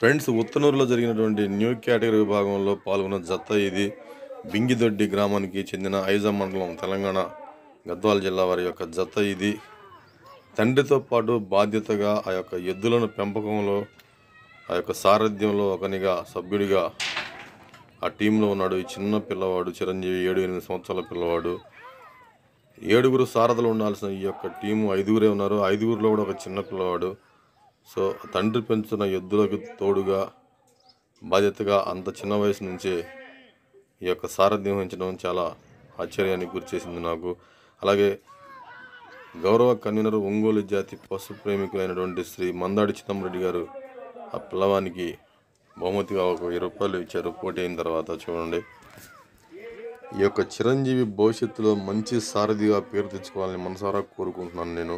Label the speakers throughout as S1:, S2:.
S1: friends ఉత్తనూరులో జరిగినటువంటి new category విభాగంలో పాల్గొన్న జత ఇది బింగిదొడ్డి గ్రామానికి చెందిన ఐజా మండలం తెలంగాణ గద్వాల జిల్లా వారి యొక్క జత ఇది తండ్రితో పాటు బాధ్యతగా ఆ యొక్క ఎద్దులను పెంపకంలో ఆ యొక్క సారథ్యంలో ఒకనిగా సభ్యుడిగా ఆ టీంలో ఉన్నాడు ఈ చిన్న పిల్లవాడు చిరంజీవి ఏడు ఎనిమిది సంవత్సరాల పిల్లవాడు ఏడుగురు సారథులు ఉండాల్సిన ఈ యొక్క టీము ఐదుగురే ఉన్నారు ఐదుగురిలో కూడా ఒక చిన్న పిల్లవాడు సో తండ్రి పెంచుతున్న ఎద్దులకు తోడుగా బాధ్యతగా అంత చిన్న వయసు నుంచే ఈ యొక్క సారథ్యం వహించడం చాలా ఆశ్చర్యానికి గురిచేసింది నాకు అలాగే గౌరవ కన్వీనర్ ఒంగోలు జాతి పశు ప్రేమికులైనటువంటి శ్రీ మందాడి చిదంబరెడ్డి గారు ఆ పిల్లవానికి బహుమతిగా ఒక వెయ్యి రూపాయలు ఇచ్చారు పోటీ అయిన తర్వాత చూడండి ఈ యొక్క చిరంజీవి భవిష్యత్తులో మంచి సారథిగా పేరు తెచ్చుకోవాలని మనసారా కోరుకుంటున్నాను నేను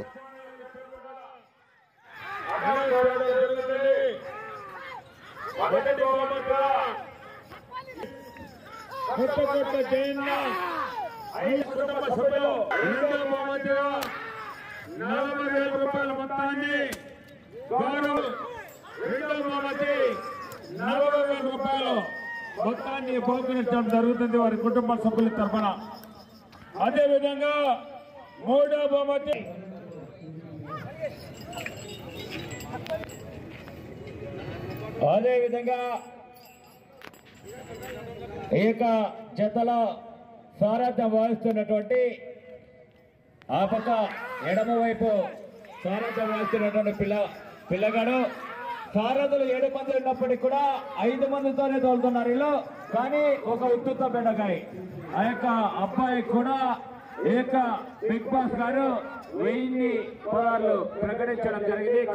S2: మొదటి బహుమతిగా కొత్త కొత్త జైన్ల ఐదు కుటుంబ సభ్యులు రెండో బహుమతిగా నలభై వేల రూపాయల మొత్తాన్ని గౌరవ రెండో బహుమతి నలభై వేల రూపాయలు మొత్తాన్ని బహుకరించడం జరుగుతుంది వారి కుటుంబ సభ్యుల తరఫున అదేవిధంగా మూడో బహుమతి అదేవిధంగా ఈ యొక్క జతలో సారథ్యం వహిస్తున్నటువంటి ఆ పక్క ఎడమ వైపు సారథ్యం వహిస్తున్నటువంటి పిల్ల పిల్లగాడు సారథులు ఏడు మంది ఉన్నప్పటికీ కూడా ఐదు మందితోనే తోలుతున్నారు వీళ్ళు కానీ ఒక ఉత్తుత బెండకాయ ఆ యొక్క అబ్బాయి కూడా ఈ యొక్క బిగ్ బాస్ గారు వెయ్యి పదార్లు ప్రకటించడం జరిగింది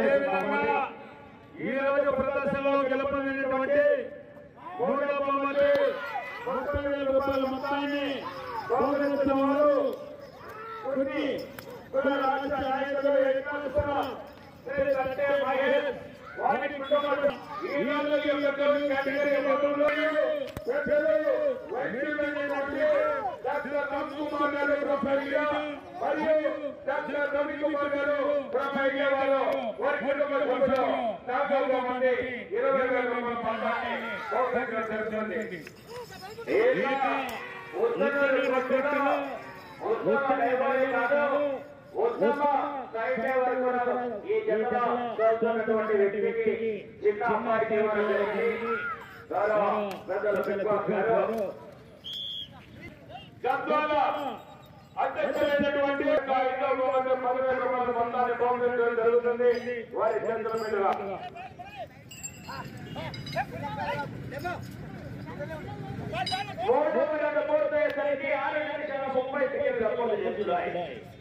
S2: ఈ రోజు ప్రదర్శనలో గెలుపొందినటువంటి మూడో బహుమతి ముప్పై వేల రూపాయల మొత్తాన్ని బహుకరించిన వారు కొన్ని కుల రాజకీయ నాయకులు ఏకాంశ శ్రీ సత్య మహేష్ వారి కుటుంబాలు ఈ రోజు ఈ యొక్క కేటగిరీ విభాగంలో పెద్దలు వైద్యులైనటువంటి డాక్టర్ రామ్ కుమార్ గారు ప్రొఫైల్గా మరియు డాక్టర్ రవి కుమార్ గారు ప్రొఫైల్గా వారు వారి కుటుంబ సభ్యులు నాలుగు మంది ఇరవై వేల రూపాయల మొత్తాన్ని బహుకరించడం జరుగుతుంది ఏక ఉత్తర ప్రకటన ఉత్తమ నిర్మాణి కాదు ఉత్తమ సాహిత్య వర్గంలో ఈ జతలో చదువుతున్నటువంటి వ్యక్తికి చిన్న అమ్మాయికి ఇవ్వడం జరిగింది గౌరవ పెద్దల పెద్దబాబు గారు గద్వాల అధ్యక్షులైనటువంటి యొక్క ఐదో గోవర్ధన్ పదివేల రూపాయల మొత్తాన్ని బహుకరించడం జరుగుతుంది వారి చేతుల మీదుగా మూడు గంటల పూర్తయ్యేసరికి ఆరు నిమిషాల ముప్పై సెకండ్ల పూర్తి చేస్తున్నాయి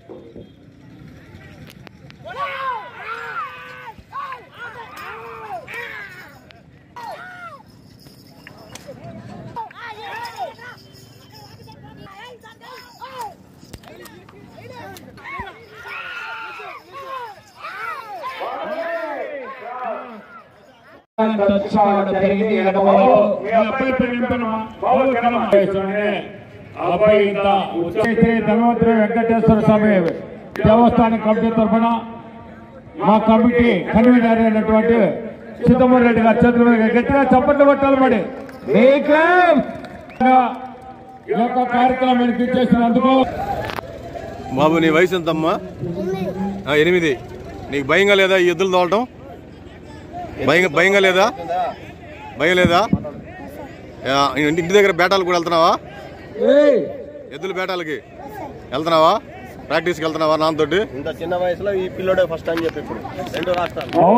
S2: అబ్బాయి ఇంత శ్రీ ధన్వంతరి వెంకటేశ్వర స్వామి దేవస్థానం కమిటీ తరఫున మా కమిటీ కన్వీనర్ అయినటువంటి సీతమ్మరెడ్డి రెడ్డి గారి చేతుల మీద గట్టిగా చప్పట్లు పట్టాలి మరి మీకే ఈ యొక్క కార్యక్రమానికి ఇచ్చేసినందుకు
S1: బాబు నీ వయసు ఎంతమ్మా ఆ, ఎనిమిది నీకు భయంగా లేదా ఈ ఎద్దులు తోలటం భయంగా భయంగా లేదా భయం లేదా ఆ, ఇంటి ఇంటి దగ్గర బేటాలు కూడా వెళ్తున్నావా ఎద్దుల బేటాలకి వెళ్తున్నావా ప్రాక్టీస్కి వెళ్తున్నావా నాన్నతోటి
S3: ఇంత చిన్న వయసులో ఈ పిల్లోడే ఫస్ట్ అని చెప్పి ఇప్పుడు రెండు రాష్ట్రాలు